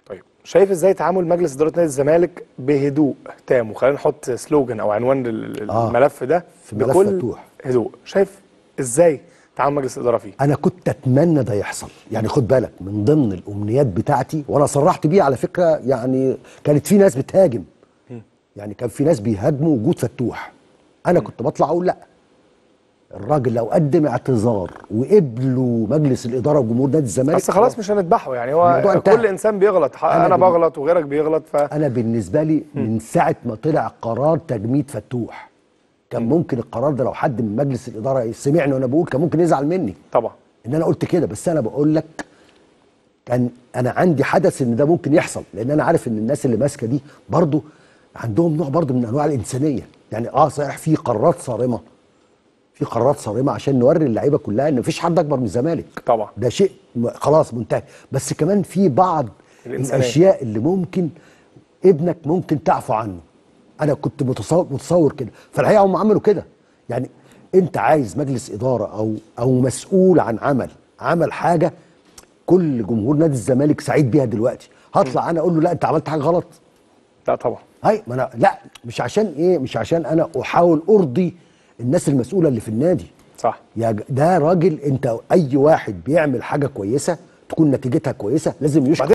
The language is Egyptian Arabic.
طيب شايف ازاي تعامل مجلس اداره نادي الزمالك بهدوء تام وخلينا نحط سلوجان او عنوان لل- آه. الملف ده في ملف بكل فتوح. هدوء شايف ازاي تعامل مجلس الاداره فيه انا كنت اتمنى ده يحصل يعني خد بالك من ضمن الامنيات بتاعتي وانا صرحت بيها على فكره يعني كانت في ناس بتهاجم يعني كان في ناس بيهاجموا وجود فتوح انا كنت بطلع اقول لا الراجل لو قدم اعتذار وقبلوا مجلس الاداره وجمهور نادي الزمالك بس خلاص مش هنذبحه يعني الموضوع هو انتهى. كل انسان بيغلط ح- أنا انا بال- بغلط وغيرك بيغلط ف انا بالنسبه لي من ساعه ما طلع قرار تجميد فتوح كان ممكن القرار ده لو حد من مجلس الاداره سمعني وانا بقول كان ممكن يزعل مني طبعا ان انا قلت كده بس انا بقول لك كان انا عندي حدث ان ده ممكن يحصل لان انا عارف ان الناس اللي ماسكه دي برضو عندهم نوع برضو من انواع الانسانيه يعني اه صحيح في قرارات صارمه في قرارات صارمه عشان نوري اللعيبه كلها ان مفيش حد اكبر من الزمالك طبعا. ده شيء م- خلاص منتهي بس كمان في بعض الإنسانية. الاشياء اللي ممكن ابنك ممكن تعفو عنه انا كنت متصور متصور كده فالحقيقه هم عملوا كده يعني انت عايز مجلس اداره او او مسؤول عن عمل عمل حاجه كل جمهور نادي الزمالك سعيد بيها دلوقتي هطلع انا اقول له لا انت عملت حاجه غلط لا طبعا هاي ما انا لا مش عشان ايه مش عشان انا احاول ارضي الناس المسؤوله اللي في النادي صح يا ج- ده راجل انت اي واحد بيعمل حاجه كويسه تكون نتيجتها كويسه لازم يشكر